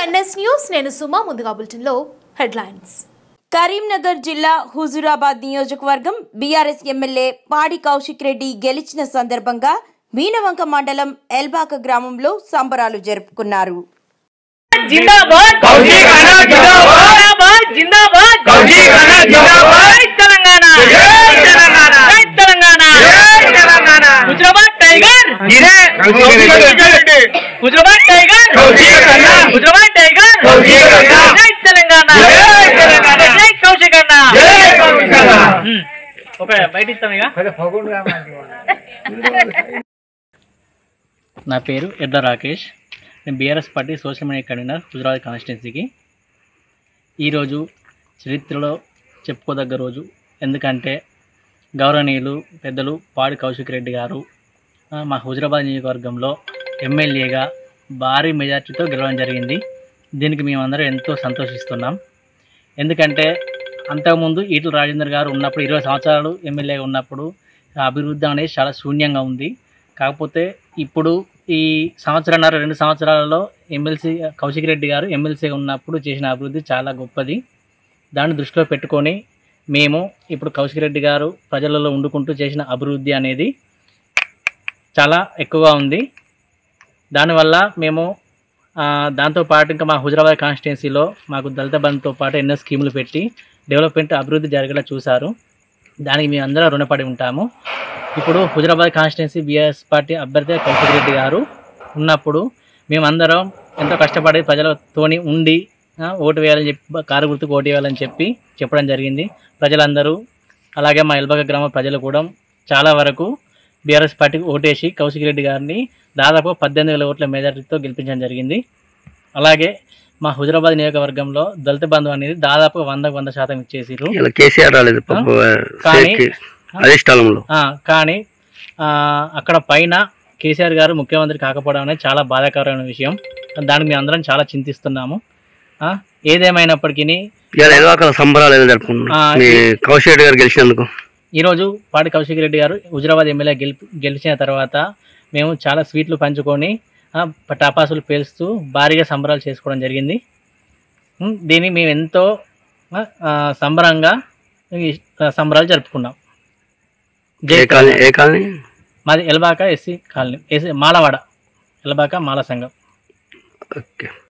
NS news నేను సుమా ముందుగా బులెటిన్లో హెడ్లైన్స్ కరీంనగర్ జిల్లా హుజూరాబాద్ నియోజకవర్గం బీఆర్ఎస్ ఎమ్మెల్యే పాడి కౌశిక్ రెడ్డి గెలిచిన సందర్భంగా మీనవంక మండలం ఎల్బాక గ్రామంలో సంబరాలు జరుపుకున్నారు जिंदाबाद कौशिक अन्ना जिंदाबाद जिंदाबाद जिंदाबाद कौशिक अन्ना जिंदाबाद जय तेलंगाना जय तेलंगाना जय तेलंगाना जय तेलंगाना गुजरात टाइगर इधे कौशिक रेड्डी गुजरात टाइगर कौशिक अन्ना गुजरात टाइगर कौशिक अन्ना जय तेलंगाना जय तेलंगाना जय कौशिक अन्ना जय कौशिक अन्ना ఓకే బయట ఇస్తాం ఇక నా పేరు ఎడ్ల రాకేష్ నేను BRS party social media convenor Huzurabad కాన్స్టిట్యున్సీకి ఈరోజు చరిత్రలో చెప్పుకోదగ్గ రోజు ఎందుకంటే గౌరవనీయులు పెద్దలు పాడి కౌశిక్ రెడ్డి గారు ఆ, మా హుజరాబాద్ నియోజకవర్గంలో ఎమ్మెల్యేగా భారీ మెజార్టీతో గెలవడం జరిగింది దీనికి మేమందరం ఎంతో సంతోషిస్తున్నాం ఎందుకంటే అంతకుముందు ఈటల రాజేందర్ గారు ఉన్నప్పుడు ఇరవై సంవత్సరాలు ఎమ్మెల్యేగా ఉన్నప్పుడు అభివృద్ధి అనేది చాలా శూన్యంగా ఉంది కాకపోతే ఇప్పుడు ఈ సంవత్సరాన్నర రెండు సంవత్సరాలలో ఎమ్మెల్సీ కౌశిక్ రెడ్డి గారు ఎమ్మెల్సీగా ఉన్నప్పుడు చేసిన అభివృద్ధి చాలా గొప్పది దాన్ని దృష్టిలో పెట్టుకొని మేము ఇప్పుడు కౌశిక్ రెడ్డి గారు ప్రజలలో ఉండుకుంటూ చేసిన అభివృద్ధి అనేది చాలా ఎక్కువగా ఉంది దానివల్ల మేము ఆ, దాంతోపాటు ఇంకా మా హుజరాబాద్ కాన్స్టిట్యున్సీలో మాకు దళిత బంధుతో పాటు ఎన్నో స్కీములు పెట్టి డెవలప్మెంట్ అభివృద్ధి జరిగేలా చూశారు దానికి మేము అందరం రుణపడి ఉంటాము ఇప్పుడు హుజరాబాద్ కాన్స్టిట్యున్సీ బీఆర్ఎస్ పార్టీ అభ్యర్థి కౌశిక్ రెడ్డి గారు ఉన్నప్పుడు మేమందరం ఎంతో కష్టపడి ప్రజలతోని ఉండి ఆ, ఓటు వేయాలని చెప్పి కారు గుర్తుకు ఓటు వేయాలని చెప్పి చెప్పడం జరిగింది ప్రజలందరూ అలాగే మా ఎల్బగ గ్రామ ప్రజలు కూడా చాలా వరకు బీఆర్ఎస్ పార్టీకి ఓటేసి కౌశిక్ రెడ్డి గారిని దాదాపు పద్దెనిమిది వేల ఓట్ల మెజారిటీతో గెలిపించడం జరిగింది అలాగే మా హుజరాబాద్ నియోజకవర్గంలో దళిత బంధు అనేది దాదాపు వందకు వంద శాతం ఇచ్చేసిర్రు ఇలా కేసీఆర్ రాలేదు పాప కానీ- సేఫ్కి అదే స్థలంలో ఆ, కానీ ఆ, అక్కడ పైన కేసీఆర్ గారు ముఖ్యమంత్రి కాకపోవడం అనేది చాలా బాధాకరమైన విషయం దానికి మేము అందరం చాలా చింతిస్తున్నాము ఆ, ఏదేమైనప్పటికీ ఇలా ఎలవాకల సంబరాలు ఎలా జరుపుకున్నాం ఆ, మీ కౌశిక్ రెడ్డి గారు గెలిచినందుకు ఈరోజు పాడి కౌశిక్ రెడ్డి గారు హుజరాబాద్ ఎమ్మెల్యే గెలిపి గెలిచిన తర్వాత మేము చాలా స్వీట్లు పంచుకొని ఆ, టపాసులు పేలుస్తూ భారీగా సంబరాలు చేసుకోవడం జరిగింది ఉమ్, దీన్ని మేము ఎంతో ఆ, ఆ, సంబరంగా ఈ సంబరాలు జరుపుకున్నాం జై ఏ కాలనీ ఏ కాలనీ మాది ఎల్బాక ఎస్సీ కాలనీ ఎస్సీ మాలవాడ ఎల్బాక మాల సంఘం ఓకే